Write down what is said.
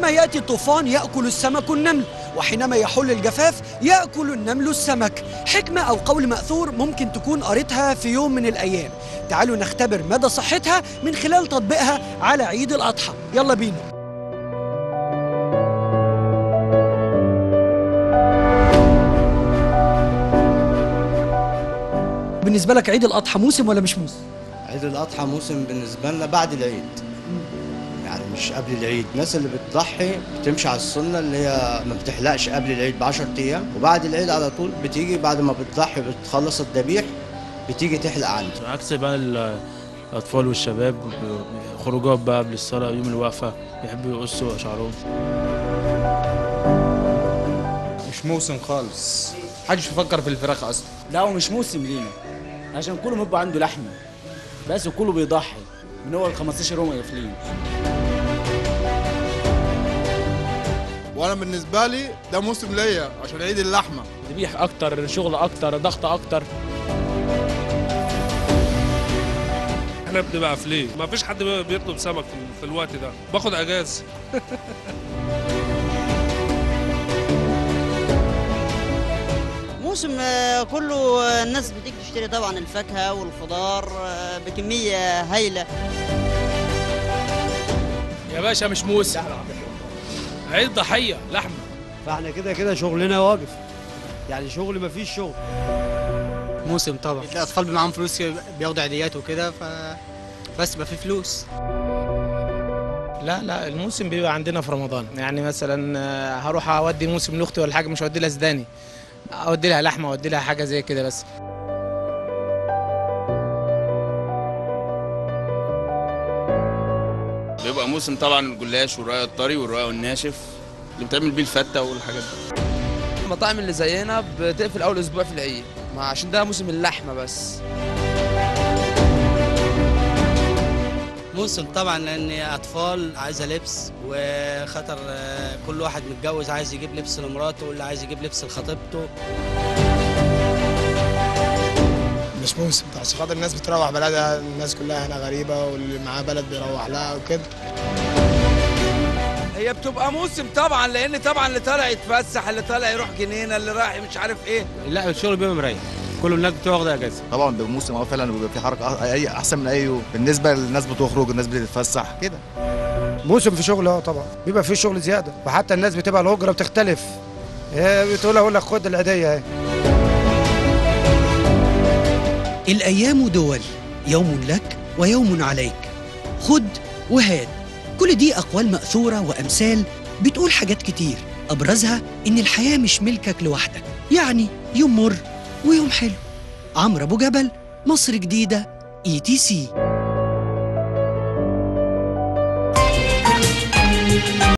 حينما يأتي الطوفان يأكل السمك النمل وحينما يحل الجفاف يأكل النمل السمك حكمة أو قول مأثور ممكن تكون قريتها في يوم من الأيام تعالوا نختبر مدى صحتها من خلال تطبيقها على عيد الأضحى يلا بينا بالنسبة لك عيد الأضحى موسم ولا مش موسم؟ عيد الأضحى موسم بالنسبة لنا بعد العيد يعني مش قبل العيد الناس اللي بتضحي بتمشي على السنة اللي هي ما بتحلقش قبل العيد ب 10 أيام وبعد العيد على طول بتيجي بعد ما بتضحي بتخلص الذبيح بتيجي تحلق عنده عكس بقى ال- الأطفال والشباب خروجات بقى قبل الصلاة يوم الوقفة بيحبوا يقصوا شعرهم مش موسم خالص محدش بيفكر في الفراخ اصلا لا هو مش موسم لينا عشان كله بيبقى عنده لحمه بس وكله بيضحي من اول 15 يوم قافلين وانا بالنسبه لي ده موسم ليا عشان عيد اللحمه ذبيح اكتر شغل اكتر ضغط اكتر احنا بنبقى قافلين ما فيش حد بيطلب سمك في الوقت ده باخد اجازه موسم آه، كله آه، الناس بتيجي تشتري طبعا الفاكهة والخضار آه، بكمية هايلة يا باشا مش موسم عيد ضحيه لحمه فاحنا كده كده شغلنا واقف يعني شغل ما فيش شغل موسم طبعا الاطفال بيبقى معاهم فلوس بياخدوا عيديات وكده ف بس بقى في فلوس لا لا الموسم بيبقى عندنا في رمضان يعني مثلا آه، هروح اودي موسم لاختي ولا حاجه مش هودي لها سوداني اودي لها لحمه اودي لها حاجه زي كده بس بيبقى موسم طبعا الجلاش والرقاق الطري والرقاق الناشف اللي بتعمل بيه الفته والحاجات دي المطاعم اللي زينا بتقفل اول اسبوع في العيد ما عشان ده موسم اللحمه بس موسم طبعا لان اطفال عايزه لبس وخطر آه، كل واحد متجوز عايز يجيب لبس لمراته واللي عايز يجيب لبس لخطيبته مش موسم عشان خاطر الناس بتروح بلدها الناس كلها هنا غريبة واللي معاه بلد بيروح لها وكده هي بتبقى موسم طبعا لان طبعا اللي طالع يتفسح اللي طالع يروح جنينه اللي رايح مش عارف ايه لا الشغل بيبقى مريح كل الناس بتاخد اجازه طبعا بيبقى موسم اه فعلا بيبقى في حركه اي احسن من اي يوم بالنسبه للناس بتخرج الناس بتتفسح كده موسم في شغل اه طبعا بيبقى فيه شغل زيادة وحتى الناس بتبقى الهجرة بتختلف هي بتقول اقول لك خد العيدية اهي الأيام دول يوم لك ويوم عليك خد وهات كل دي أقوال مأثورة وأمثال بتقول حاجات كتير أبرزها إن الحياة مش ملكك لوحدك يعني يوم مر ويوم حلو عمرو أبو جبل مصر جديدة اي تي سي